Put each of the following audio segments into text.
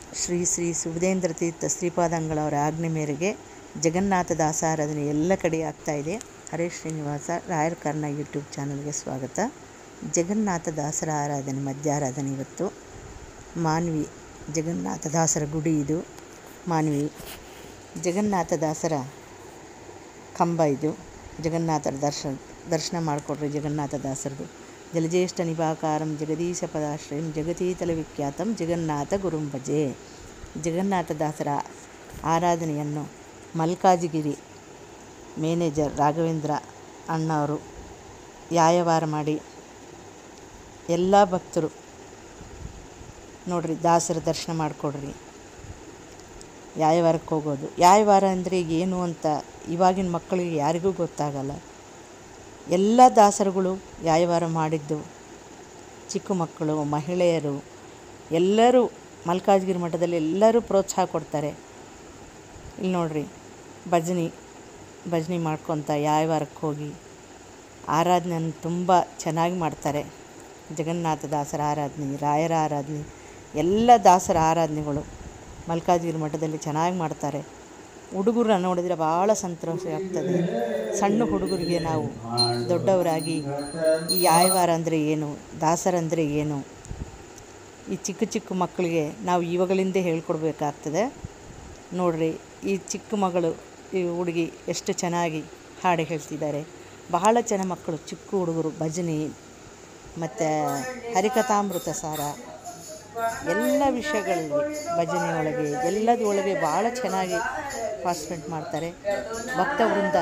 ಶ್ರೀ ಶ್ರೀ ಸುಬುಧೇಂದ್ರ ತೀರ್ಥ ಶ್ರೀಪಾದಂಗಳವರ ಆಜ್ಞೆ ಮೇರೆಗೆ ಜಗನ್ನಾಥ ದಾಸಾರಾಧನೆ ಎಲ್ಲ ಕಡೆ ಆಗ್ತಾ ಇದೆ ಹರೇ ಶ್ರೀನಿವಾಸ ರಾಯರ ಕರ್ಣ ಯೂಟ್ಯೂಬ್ ಚಾನಲ್ಗೆ ಸ್ವಾಗತ ಜಗನ್ನಾಥ ದಾಸರ ಆರಾಧನೆ ಮಧ್ಯಾರಾಧನೆ ಇವತ್ತು ಮಾನ್ವಿ ಜಗನ್ನಾಥ ದಾಸರ ಗುಡಿ ಇದು ಮಾನ್ವಿ ಜಗನ್ನಾಥ ದಾಸರ ಕಂಬ ಇದು ಜಗನ್ನಾಥರ ದರ್ಶನ ದರ್ಶನ ಮಾಡಿಕೊಡ್ರಿ ಜಗನ್ನಾಥ ದಾಸರದು ಜಲಜ್ಯೇಷ್ಠ ನಿಭಾಕಾರಂ ಜಗದೀಶ ಪದಾಶ್ರಯಂ ಜಗತೀತಲ ವಿಖ್ಯಾತಂ ಜಗನ್ನಾಥ ಗುರುಂ ಭಜೆ ಜಗನ್ನಾಥ ದಾಸರ ಆರಾಧನೆಯನ್ನು ಮಲ್ಕಾಜಿಗಿರಿ ಮೇನೇಜರ್ ರಾಘವೇಂದ್ರ ಅಣ್ಣವರು ಯಾಯವಾರ ಮಾಡಿ ಎಲ್ಲ ಭಕ್ತರು ನೋಡ್ರಿ ದಾಸರ ದರ್ಶನ ಮಾಡಿಕೊಡ್ರಿ ಯಾಯವಾರಕ್ಕೆ ಹೋಗೋದು ಯಾಯವಾರ ಅಂದರೆ ಏನು ಅಂತ ಇವಾಗಿನ ಮಕ್ಕಳಿಗೆ ಯಾರಿಗೂ ಗೊತ್ತಾಗಲ್ಲ ಎಲ್ಲ ದಾಸರುಗಳು ಯಾಯವಾರ ಮಾಡಿದ್ದು ಚಿಕ್ಕ ಮಕ್ಕಳು ಮಹಿಳೆಯರು ಎಲ್ಲರೂ ಮಲ್ಕಾಜ್ಗಿರಿ ಮಠದಲ್ಲಿ ಎಲ್ಲರೂ ಪ್ರೋತ್ಸಾಹ ಕೊಡ್ತಾರೆ ಇಲ್ಲಿ ನೋಡ್ರಿ ಭಜನೆ ಭಜನೆ ಮಾಡ್ಕೊತ ಯಾಯವಾರಕ್ಕೆ ಹೋಗಿ ಆರಾಧನೆಯನ್ನು ತುಂಬ ಚೆನ್ನಾಗಿ ಮಾಡ್ತಾರೆ ಜಗನ್ನಾಥ ದಾಸರ ಆರಾಧನೆ ರಾಯರ ಆರಾಧನೆ ಎಲ್ಲ ದಾಸರ ಆರಾಧನೆಗಳು ಮಲ್ಕಾಜ್ಗಿರಿ ಮಠದಲ್ಲಿ ಚೆನ್ನಾಗಿ ಮಾಡ್ತಾರೆ ಹುಡುಗರನ್ನ ನೋಡಿದರೆ ಭಾಳ ಸಂತೋಷ ಆಗ್ತದೆ ಸಣ್ಣ ಹುಡುಗರಿಗೆ ನಾವು ದೊಡ್ಡವರಾಗಿ ಈ ಯಾಯವಾರ ಅಂದರೆ ಏನು ದಾಸರಂದರೆ ಏನು ಈ ಚಿಕ್ಕ ಚಿಕ್ಕ ಮಕ್ಕಳಿಗೆ ನಾವು ಇವಾಗಲಿಂದೇ ಹೇಳ್ಕೊಡ್ಬೇಕಾಗ್ತದೆ ನೋಡ್ರಿ ಈ ಚಿಕ್ಕ ಮಗಳು ಈ ಹುಡುಗಿ ಎಷ್ಟು ಚೆನ್ನಾಗಿ ಹಾಡು ಹೇಳ್ತಿದ್ದಾರೆ ಬಹಳ ಜನ ಮಕ್ಕಳು ಚಿಕ್ಕ ಹುಡುಗರು ಭಜನೆ ಮತ್ತು ಹರಿಕಥಾಮೃತ ಸಾರ ಎಲ್ಲ ವಿಷಯಗಳಲ್ಲಿ ಭಜನೆ ಒಳಗೆ ಎಲ್ಲದ ಒಳಗೆ ಭಾಳ ಚೆನ್ನಾಗಿ ಪಾರ್ಟಿಸಿಪೇಟ್ ಮಾಡ್ತಾರೆ ಭಕ್ತವೃಂದ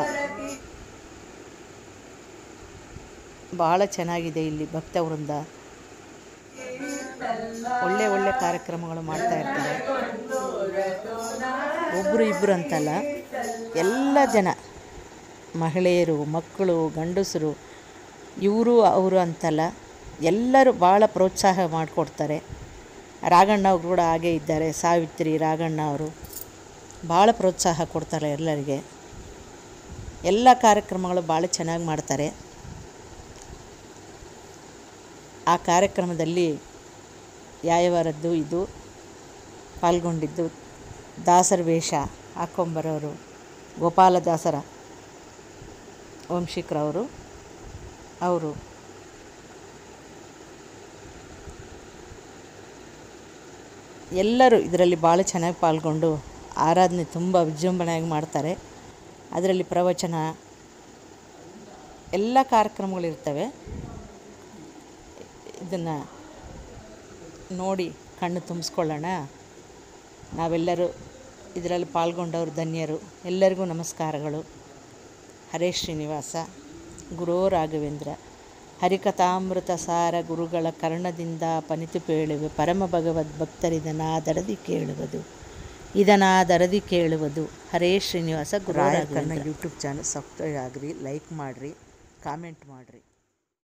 ಭಾಳ ಚೆನ್ನಾಗಿದೆ ಇಲ್ಲಿ ಭಕ್ತವೃಂದ ಒಳ್ಳೆ ಒಳ್ಳೆ ಕಾರ್ಯಕ್ರಮಗಳು ಮಾಡ್ತಾ ಇರ್ತಾರೆ ಒಬ್ಬರು ಇಬ್ಬರು ಅಂತಲ್ಲ ಎಲ್ಲ ಜನ ಮಹಿಳೆಯರು ಮಕ್ಕಳು ಗಂಡಸರು ಇವರು ಅವರು ಅಂತಲ್ಲ ಎಲ್ಲರೂ ಭಾಳ ಪ್ರೋತ್ಸಾಹ ಮಾಡಿಕೊಡ್ತಾರೆ ರಾಘಣ್ಣ ಅವರು ಕೂಡ ಹಾಗೇ ಇದ್ದಾರೆ ಸಾವಿತ್ರಿ ರಾಘಣ್ಣ ಅವರು ಭಾಳ ಪ್ರೋತ್ಸಾಹ ಕೊಡ್ತಾರೆ ಎಲ್ಲರಿಗೆ ಎಲ್ಲ ಕಾರ್ಯಕ್ರಮಗಳು ಭಾಳ ಚೆನ್ನಾಗಿ ಮಾಡ್ತಾರೆ ಆ ಕಾರ್ಯಕ್ರಮದಲ್ಲಿ ಯಾಯವಾರದ್ದು ಇದು ಪಾಲ್ಗೊಂಡಿದ್ದು ದಾಸರ ವೇಷ ಹಾಕ್ಕೊಂಬರೋರು ಗೋಪಾಲದಾಸರ ವಂಶಿಕರವರು ಅವರು ಎಲ್ಲರೂ ಇದರಲ್ಲಿ ಭಾಳ ಚೆನ್ನಾಗಿ ಪಾಲ್ಗೊಂಡು ಆರಾಧನೆ ತುಂಬ ವಿಜೃಂಭಣೆಯಾಗಿ ಮಾಡ್ತಾರೆ ಅದರಲ್ಲಿ ಪ್ರವಚನ ಎಲ್ಲ ಕಾರ್ಯಕ್ರಮಗಳಿರ್ತವೆ ಇದನ್ನು ನೋಡಿ ಕಣ್ಣು ತುಂಬಿಸ್ಕೊಳ್ಳೋಣ ನಾವೆಲ್ಲರೂ ಇದರಲ್ಲಿ ಪಾಲ್ಗೊಂಡವರು ಧನ್ಯರು ಎಲ್ಲರಿಗೂ ನಮಸ್ಕಾರಗಳು ಹರೇ ಶ್ರೀನಿವಾಸ ಗುರೋ ರಾಘವೇಂದ್ರ ಹರಿಕಥಾಮೃತ ಸಾರ ಗುರುಗಳ ಕರ್ಣದಿಂದ ಪನಿತು ಪೇಳುವೆ ಪರಮ ಭಗವದ್ ಭಕ್ತರಿದನಾದರದಿ ಕೇಳುವುದು ಇದನಾದರದಿ ಕೇಳುವುದು ಹರೇ ಶ್ರೀನಿವಾಸ ಗುರು ರಾಯರ Raghavendra Karna YouTube channel subscribe ಆಗಿರಿ ಲೈಕ್ ಮಾಡಿರಿ ಕಾಮೆಂಟ್ ಮಾಡಿರಿ